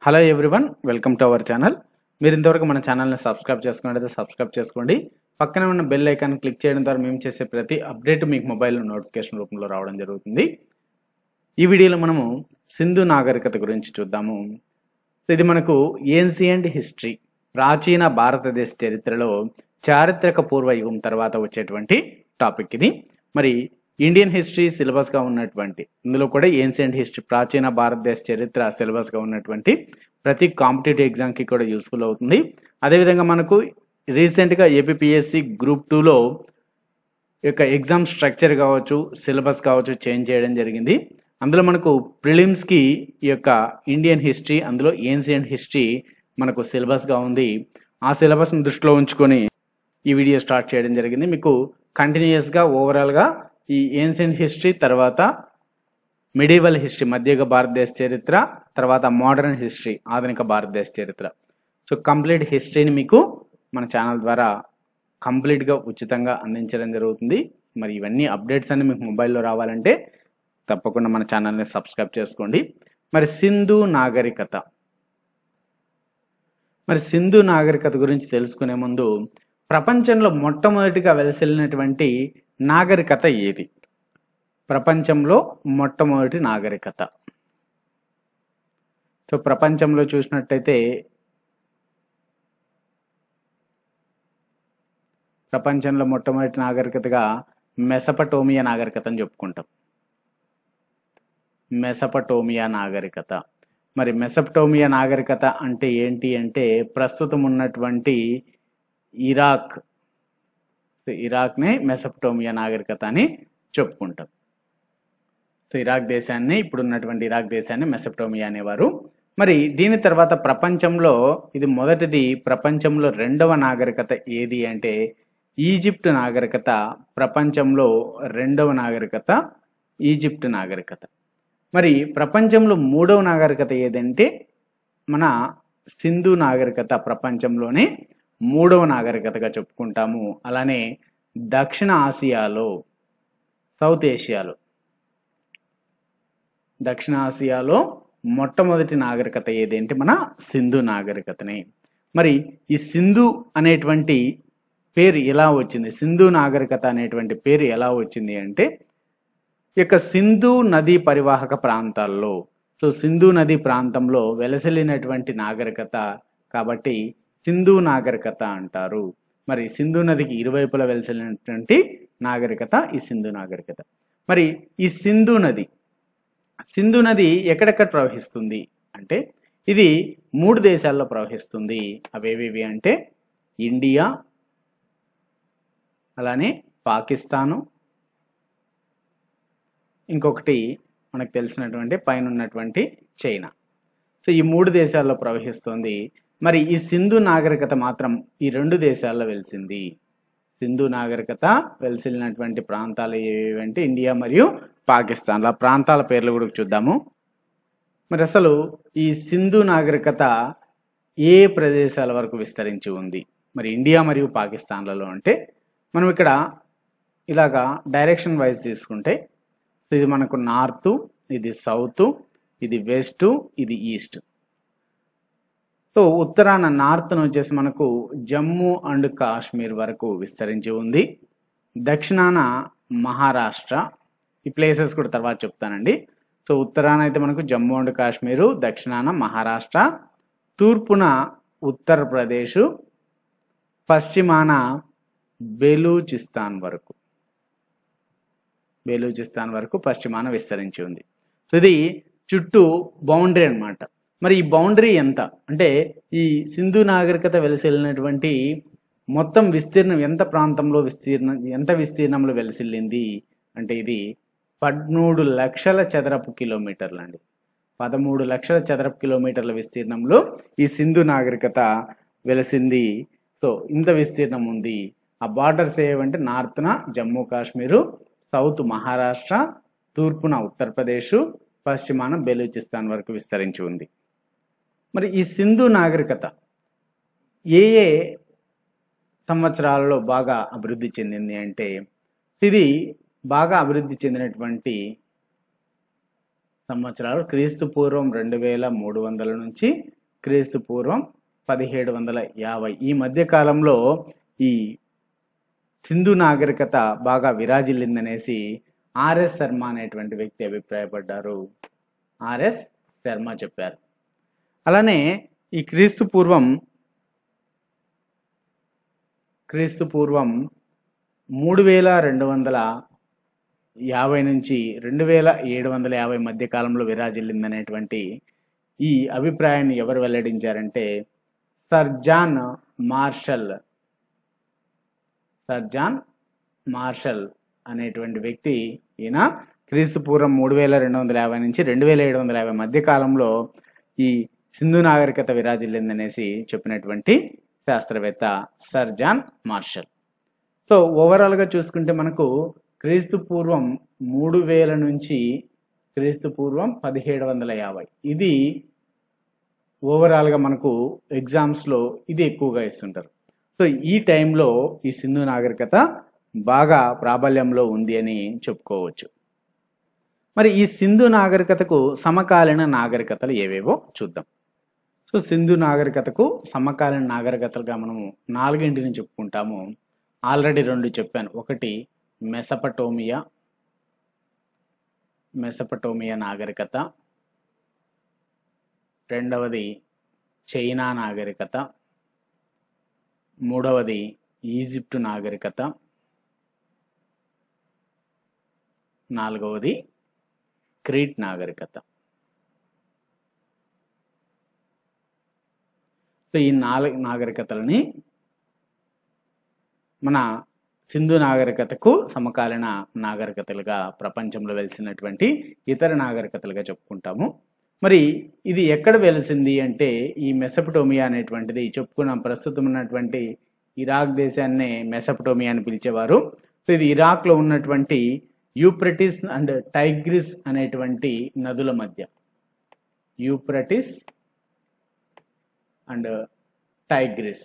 hello everyone welcome to our channel మీరు ఇంతవరకు మన ఛానల్ని సబ్స్క్రైబ్ చేసుకున్నట్లయితే సబ్స్క్రైబ్ చేసుకోండి పక్కనే ఉన్న బెల్ ఐకాన్ క్లిక్ చేయడం ద్వారా మేము చేసే ప్రతి అప్డేట్ మీకు మొబైల్ నోటిఫికేషన్ రూపంలో రావడం జరుగుతుంది ఈ వీడియోలో మనము సింధు నాగరికత గురించి చూద్దాము ఇది మనకు ఏన్సియంట్ హిస్టరీ ప్రాచీన భారతదేశ చరిత్రలో చారిత్రక పూర్వ యుగం తర్వాత వచ్చేటువంటి టాపిక్ ఇది మరి ఇండియన్ హిస్టరీ సిలబస్గా ఉన్నటువంటి ఇందులో కూడా ఏన్సియంట్ హిస్టరీ ప్రాచీన భారతదేశ చరిత్ర సిలబస్గా ఉన్నటువంటి ప్రతి కాంపిటేటివ్ ఎగ్జామ్కి కూడా యూస్ఫుల్ అవుతుంది అదేవిధంగా మనకు రీసెంట్గా ఏపీఎస్సి గ్రూప్ టూలో యొక్క ఎగ్జామ్ స్ట్రక్చర్ కావచ్చు సిలబస్ కావచ్చు చేంజ్ చేయడం జరిగింది అందులో మనకు ప్రిలిమ్స్కి ఈ యొక్క ఇండియన్ హిస్టరీ అందులో ఏన్సియంట్ హిస్టరీ మనకు సిలబస్గా ఉంది ఆ సిలబస్ని దృష్టిలో ఉంచుకొని ఈ వీడియో స్టార్ట్ చేయడం జరిగింది మీకు కంటిన్యూస్గా ఓవరాల్గా ఈ ఏన్షియంట్ హిస్టరీ తర్వాత మిడివల్ హిస్టరీ మధ్యయుగ భారతదేశ చరిత్ర తర్వాత మోడర్న్ హిస్టరీ ఆధునిక భారతదేశ చరిత్ర సో కంప్లీట్ హిస్టరీని మీకు మన ఛానల్ ద్వారా కంప్లీట్గా ఉచితంగా అందించడం జరుగుతుంది మరి ఇవన్నీ అప్డేట్స్ అన్ని మీకు మొబైల్లో రావాలంటే తప్పకుండా మన ఛానల్ని సబ్స్క్రైబ్ చేసుకోండి మరి సింధు నాగరికత మరి సింధు నాగరికత గురించి తెలుసుకునే ముందు ప్రపంచంలో మొట్టమొదటిగా వెలసిల్లినటువంటి నాగరికత ఏది ప్రపంచంలో మొట్టమొదటి నాగరికత సో ప్రపంచంలో చూసినట్టయితే ప్రపంచంలో మొట్టమొదటి నాగరికతగా మెసపటోమియా నాగరికత అని చెప్పుకుంటాం మెసపటోమియా నాగరికత మరి మెసపటోమియా నాగరికత అంటే ఏంటి అంటే ప్రస్తుతం ఉన్నటువంటి ఇరాక్ సో ఇరాక్నే మెసపటోమియా నాగరికత అని చెప్పుకుంటాం సో ఇరాక్ దేశాన్ని ఇప్పుడు ఉన్నటువంటి ఇరాక్ దేశాన్ని మెసపటోమియా అనేవారు మరి దీని తర్వాత ప్రపంచంలో ఇది మొదటిది ప్రపంచంలో రెండవ నాగరికత ఏది అంటే ఈజిప్ట్ నాగరికత ప్రపంచంలో రెండవ నాగరికత ఈజిప్ట్ నాగరికత మరి ప్రపంచంలో మూడవ నాగరికత ఏదంటే మన సింధు నాగరికత ప్రపంచంలోనే మూడవ నాగరికతగా చెప్పుకుంటాము అలానే దక్షిణ ఆసియాలో సౌత్ ఏషియాలో దక్షిణ ఆసియాలో మొట్టమొదటి నాగరికత ఏదేంటి మన సింధు నాగరికతనే మరి ఈ సింధు అనేటువంటి పేరు ఎలా వచ్చింది సింధు నాగరికత అనేటువంటి పేరు ఎలా వచ్చింది అంటే ఈ యొక్క సింధు నదీ పరివాహక ప్రాంతాల్లో సో సింధు నది ప్రాంతంలో వెలసిల్లినటువంటి నాగరికత కాబట్టి సింధు నాగరికత అంటారు మరి సింధు నదికి ఇరువైపులా వెలసిల్లినటువంటి నాగరికత ఈ సింధు నాగరికత మరి ఈ సింధు నది సింధు నది ఎక్కడెక్కడ ప్రవహిస్తుంది అంటే ఇది మూడు దేశాల్లో ప్రవహిస్తుంది అవేవివి అంటే ఇండియా అలానే పాకిస్తాను ఇంకొకటి మనకు తెలిసినటువంటి పైన ఉన్నటువంటి చైనా సో ఈ మూడు దేశాల్లో ప్రవహిస్తుంది మరి ఈ సింధు నాగరికత మాత్రం ఈ రెండు దేశాల్లో వెలిసింది సింధు నాగరికత వెలిసిల్లినటువంటి ప్రాంతాలు ఏవంటే ఇండియా మరియు పాకిస్తాన్ ఆ ప్రాంతాల పేర్లు కూడా చూద్దాము మరి అసలు ఈ సింధు నాగరికత ఏ ప్రదేశాల వరకు విస్తరించి ఉంది మరి ఇండియా మరియు పాకిస్తాన్లలో అంటే మనం ఇక్కడ ఇలాగా డైరెక్షన్ వైజ్ తీసుకుంటే సో ఇది మనకు నార్త్ ఇది సౌత్ ఇది వెస్ట్ ఇది ఈస్ట్ సో ఉత్తరాన నార్త్ వచ్చేసి మనకు జమ్మూ అండ్ కాశ్మీర్ వరకు విస్తరించి ఉంది దక్షిణాన మహారాష్ట్ర ఈ ప్లేసెస్ కూడా తర్వాత చెప్తానండి సో ఉత్తరాన అయితే మనకు జమ్మూ అండ్ కాశ్మీరు దక్షిణాన మహారాష్ట్ర తూర్పున ఉత్తరప్రదేశ్ పశ్చిమాన బెలూచిస్తాన్ వరకు బెలూచిస్తాన్ వరకు పశ్చిమాన విస్తరించి ఉంది సో ఇది చుట్టూ బౌండరీ అన్నమాట మరి ఈ బౌండరీ ఎంత అంటే ఈ సింధు నాగరికత వెలసిల్లినటువంటి మొత్తం విస్తీర్ణం ఎంత ప్రాంతంలో విస్తీర్ణం ఎంత విస్తీర్ణంలో వెలసిల్లింది అంటే ఇది పదమూడు లక్షల చదరపు కిలోమీటర్లు అండి పదమూడు లక్షల చదరపు కిలోమీటర్ల విస్తీర్ణంలో ఈ సింధు నాగరికత వెలసింది సో ఇంత విస్తీర్ణం ఉంది ఆ బార్డర్స్ ఏవంటే నార్త్న జమ్మూ కాశ్మీరు సౌత్ మహారాష్ట్ర తూర్పున ఉత్తరప్రదేశ్ పశ్చిమాన బెలూచిస్తాన్ వరకు విస్తరించి ఉంది మరి ఈ సింధు నాగరికత ఏ ఏ సంవత్సరాలలో బాగా అభివృద్ధి చెందింది అంటే ఇది బాగా అభివృద్ధి చెందినటువంటి సంవత్సరాలు క్రీస్తు పూర్వం రెండు వేల మూడు వందల నుంచి క్రీస్తు పూర్వం పదిహేడు వందల యాభై ఈ మధ్య కాలంలో ఈ సింధు నాగరికత బాగా విరాజిల్లిందనేసి ఆర్ఎస్ శర్మ అనేటువంటి వ్యక్తి అభిప్రాయపడ్డారు ఆర్ఎస్ శర్మ చెప్పారు అలానే ఈ క్రీస్తు పూర్వం క్రీస్తు పూర్వం మూడు వేల రెండు వందల యాభై నుంచి రెండు వేల ఏడు వందల యాభై మధ్య కాలంలో విరాజిల్లిందనేటువంటి ఈ అభిప్రాయాన్ని ఎవరు వెల్లడించారంటే sir John Marshall sir John Marshall అనేటువంటి వ్యక్తి ఈయన క్రీస్తు పూర్వం మూడు వేల రెండు వందల యాభై నుంచి రెండు వేల ఏడు వందల యాభై మధ్య కాలంలో ఈ సింధు నాగరికత విరాజిల్లిందనేసి చెప్పినటువంటి శాస్త్రవేత్త సర్ జాన్ మార్షల్ సో ఓవరాల్గా చూసుకుంటే మనకు క్రీస్తు పూర్వం మూడు వేల నుంచి క్రీస్తు పూర్వం పదిహేడు వందల యాభై ఇది ఓవరాల్గా మనకు ఎగ్జామ్స్లో ఇది ఎక్కువగా ఇస్తుంటారు సో ఈ టైంలో ఈ సింధు నాగరికత బాగా ప్రాబల్యంలో ఉంది అని చెప్పుకోవచ్చు మరి ఈ సింధు నాగరికతకు సమకాలీన నాగరికతలు ఏవేవో చూద్దాం సో సింధు నాగరికతకు సమకాలీన నాగరికతలుగా మనము నాలుగింటిని చెప్పుకుంటాము ఆల్రెడీ రెండు చెప్పాను ఒకటి మెసపటోమియా మెసపటోమియా నాగరికత రెండవది చైనా నాగరికత మూడవది ఈజిప్టు నాగరికత నాలుగవది క్రీట్ నాగరికత సో ఈ నాలుగు నాగరికతలని మన సింధు నాగరికతకు సమకాలీన నాగరికతలుగా ప్రపంచంలో వెలిసినటువంటి ఇతర నాగరికతలుగా చెప్పుకుంటాము మరి ఇది ఎక్కడ వెలిసింది అంటే ఈ మెసపటోమియా అనేటువంటిది చెప్పుకున్నాం ప్రస్తుతం ఉన్నటువంటి ఇరాక్ దేశాన్నే మెసపటోమియా అని పిలిచేవారు సో ఇది ఇరాక్లో ఉన్నటువంటి యూప్రటిస్ అండ్ టైగ్రిస్ అనేటువంటి నదుల మధ్య యూప్రటిస్ అండ్ టైగ్రిస్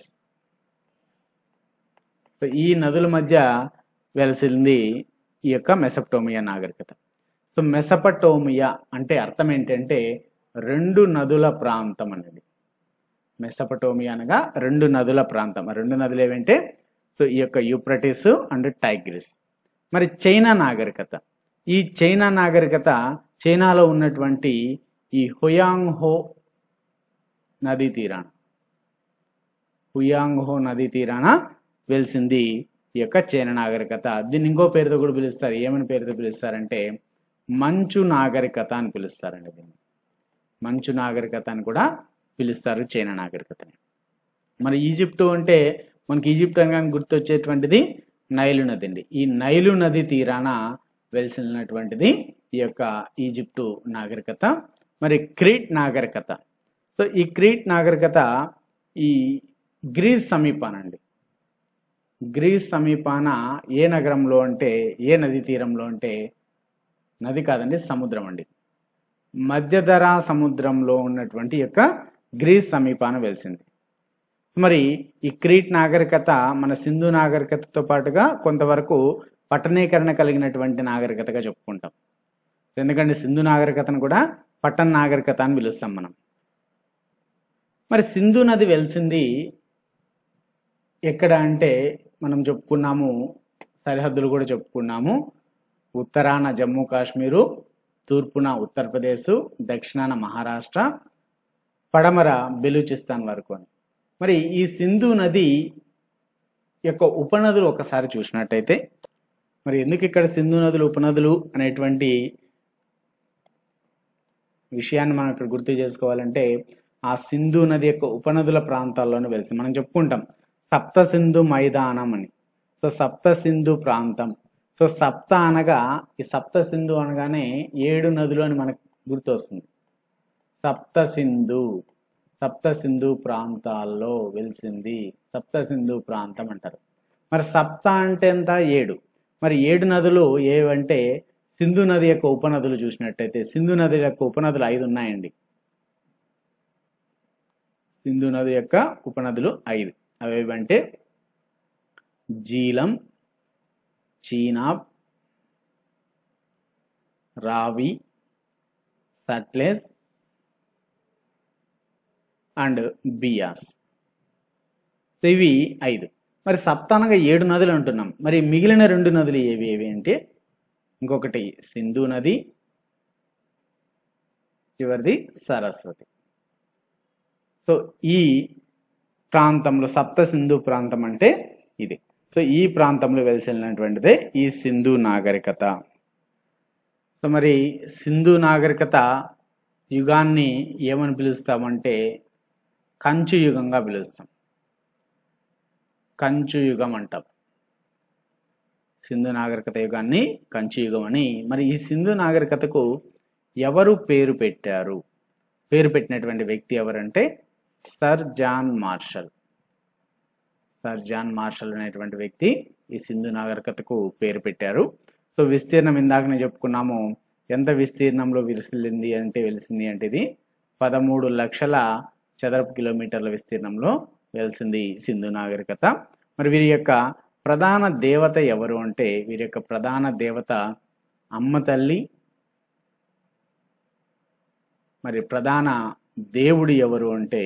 సో ఈ నదుల మధ్య వెలసింది ఈ యొక్క మెసపటోమియా నాగరికత సో మెసపటోమియా అంటే అర్థం ఏంటంటే రెండు నదుల ప్రాంతం అనేది మెసపటోమియా అనగా రెండు నదుల ప్రాంతం ఆ రెండు నదులు ఏవంటే సో ఈ యొక్క యూప్రటిస్ అండ్ టైగ్రిస్ మరి చైనా నాగరికత ఈ చైనా నాగరికత చైనాలో ఉన్నటువంటి ఈ హుయాంగ్ హో నదీ తీరాన హుయాంగ్ హో నదీ తీరాన వెలిసింది ఈ యొక్క చైనా నాగరికత దీన్ని ఇంకో పేరుతో కూడా పిలుస్తారు ఏమని పేరుతో పిలుస్తారంటే మంచు నాగరికత అని పిలుస్తారండి దీన్ని మంచు నాగరికత అని కూడా పిలుస్తారు చైనా నాగరికతని మరి ఈజిప్టు అంటే మనకి ఈజిప్ట్ అనగానే గుర్తొచ్చేటువంటిది నైలు నది అండి ఈ నైలు నది తీరాన వెలిసినటువంటిది ఈ యొక్క ఈజిప్టు నాగరికత మరి క్రీట్ నాగరికత సో ఈ క్రీట్ నాగరికత ఈ గ్రీస్ సమీపానండి గ్రీస్ సమీపాన ఏ నగరంలో అంటే ఏ నది తీరంలో అంటే నది కాదండి సముద్రం అండి మధ్యధరా సముద్రంలో ఉన్నటువంటి యొక్క గ్రీస్ సమీపాన వెలిసింది మరి ఈ క్రీట్ నాగరికత మన సింధు నాగరికతతో పాటుగా కొంతవరకు పట్టణీకరణ కలిగినటువంటి నాగరికతగా చెప్పుకుంటాం ఎందుకంటే సింధు నాగరికతను కూడా పట్టణ నాగరికత అని పిలుస్తాం మనం మరి సింధు నది వెలిసింది ఎక్కడ అంటే మనం చెప్పుకున్నాము సరిహద్దులు కూడా చెప్పుకున్నాము ఉత్తరాన జమ్మూ కాశ్మీరు తూర్పున ఉత్తరప్రదేశ్ దక్షిణాన మహారాష్ట్ర పడమర బెలూచిస్తాన్ వరకు అని మరి ఈ సింధు నది యొక్క ఉపనదులు ఒకసారి చూసినట్టయితే మరి ఎందుకు ఇక్కడ సింధు నదులు ఉపనదులు అనేటువంటి విషయాన్ని మనం ఇక్కడ గుర్తు చేసుకోవాలంటే ఆ సింధు నది యొక్క ఉపనదుల ప్రాంతాల్లోనే వెళ్తుంది మనం చెప్పుకుంటాం సప్త సింధు మైదానం అని సో సప్త సింధు ప్రాంతం సో సప్త అనగా ఈ సప్త సింధు అనగానే ఏడు నదులు అని మనకు గుర్తు వస్తుంది సప్త సింధు సప్త సింధు ప్రాంతాల్లో వెలిసింది సప్త సింధు ప్రాంతం అంటారు మరి సప్త అంటే ఎంత ఏడు మరి ఏడు నదులు ఏవంటే సింధు నది యొక్క ఉపనదులు చూసినట్టయితే సింధు నది యొక్క ఉపనదులు ఐదు ఉన్నాయండి సింధు నది యొక్క ఉపనదులు ఐదు అవి ఏవంటే జీలం చీనాబ్ రావి సట్లెస్ అండ్ బియాస్ సో ఇవి ఐదు మరి సప్తానంగా ఏడు నదులు అంటున్నాం మరి మిగిలిన రెండు నదులు ఏవి ఏవి అంటే ఇంకొకటి సింధు నది చివరిది సరస్వతి సో ఈ ప్రాంతంలో సప్త సింధు ప్రాంతం అంటే ఇది సో ఈ ప్రాంతంలో వెలిసినటువంటిదే ఈ సింధు నాగరికత సో మరి సింధు నాగరికత యుగాన్ని ఏమని పిలుస్తామంటే కంచు యుగంగా పిలుస్తాం కంచు యుగం అంటాం సింధు నాగరికత యుగాన్ని కంచు యుగం అని మరి ఈ సింధు నాగరికతకు ఎవరు పేరు పెట్టారు పేరు పెట్టినటువంటి వ్యక్తి ఎవరంటే sir John Marshall sir John Marshall అనేటువంటి వ్యక్తి ఈ సింధు నాగరికతకు పేరు పెట్టారు సో విస్తీర్ణం ఇందాకనే చెప్పుకున్నాము ఎంత విస్తీర్ణంలో వెలిసింది అంటే వెలిసింది అంటే ఇది పదమూడు లక్షల చదరపు కిలోమీటర్ల విస్తీర్ణంలో వెలిసింది సింధు నాగరికత మరి వీరి యొక్క ప్రధాన దేవత ఎవరు అంటే వీరి యొక్క ప్రధాన దేవత అమ్మ తల్లి మరి ప్రధాన దేవుడు ఎవరు అంటే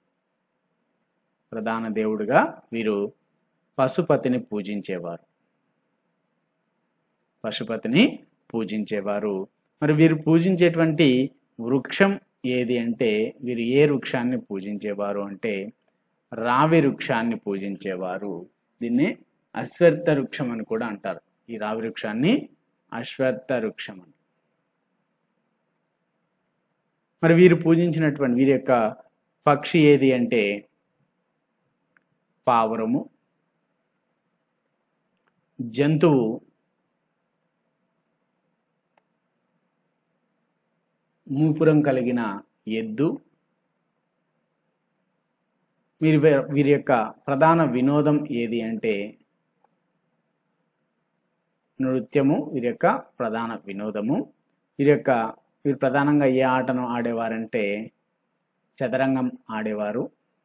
ప్రధాన దేవుడుగా వీరు పశుపతిని పూజించేవారు పశుపతిని పూజించేవారు మరి వీరు పూజించేటువంటి వృక్షం ఏది అంటే వీరు ఏ వృక్షాన్ని పూజించేవారు అంటే రావి వృక్షాన్ని పూజించేవారు దీన్ని అశ్వత్థ వృక్షం అని కూడా అంటారు ఈ రావి వృక్షాన్ని అశ్వత్థ వృక్షం అని మరి వీరు పూజించినటువంటి వీరి యొక్క పక్షి ఏది అంటే పావురము జంతువు మూపురం కలిగిన ఎద్దు వీరి వీరి యొక్క ప్రధాన వినోదం ఏది అంటే నృత్యము వీరి యొక్క ప్రధాన వినోదము వీరి యొక్క వీరు ప్రధానంగా ఏ ఆటను ఆడేవారంటే చదరంగం ఆడేవారు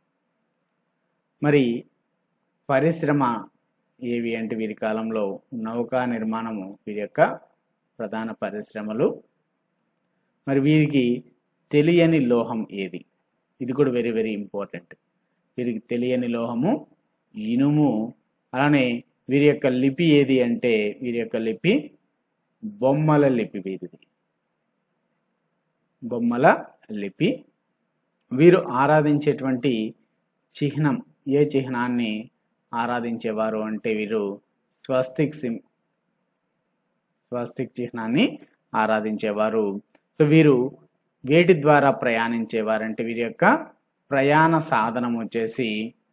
మరి పరిశ్రమ ఏవి అంటే వీరి కాలంలో నౌకా నిర్మాణము వీరి యొక్క ప్రధాన పరిశ్రమలు మరి వీరికి తెలియని లోహం ఏది ఇది కూడా వెరీ వెరీ ఇంపార్టెంట్ వీరికి తెలియని లోహము ఇనుము అలానే వీరి యొక్క లిపి ఏది అంటే వీరి యొక్క లిపి బొమ్మల లిపి వీరిది బొమ్మల లిపి వీరు ఆరాధించేటువంటి చిహ్నం ఏ చిహ్నాన్ని ఆరాధించేవారు అంటే వీరు స్వస్తిక్ సిం స్వస్తిక్ చిహ్నాన్ని ఆరాధించేవారు సో వీరు వేటి ద్వారా ప్రయాణించేవారంటే వీరి యొక్క ప్రయాణ సాధనం వచ్చేసి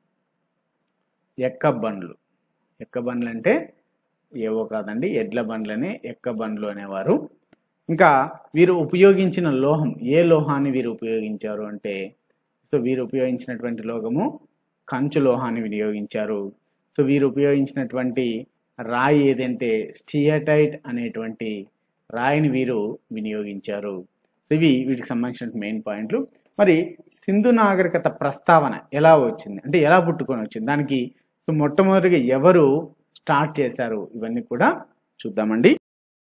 ఎక్క బండ్లు ఎక్క బండ్లు అంటే ఏవో కాదండి ఎడ్ల బండ్లని ఎక్క బండ్లు అనేవారు ఇంకా వీరు ఉపయోగించిన లోహం ఏ లోహాన్ని వీరు ఉపయోగించారు అంటే సో వీరు ఉపయోగించినటువంటి లోహము కంచు లోహాన్ని వినియోగించారు సో వీరు ఉపయోగించినటువంటి రాయి ఏదంటే స్టియటైట్ అనేటువంటి రాయిని వీరు వినియోగించారు సో ఇవి వీటికి సంబంధించిన మెయిన్ పాయింట్లు మరి సింధు నాగరికత ప్రస్తావన ఎలా వచ్చింది అంటే ఎలా పుట్టుకొని వచ్చింది దానికి సో మొట్టమొదటిగా ఎవరు స్టార్ట్ చేశారు ఇవన్నీ కూడా చూద్దామండి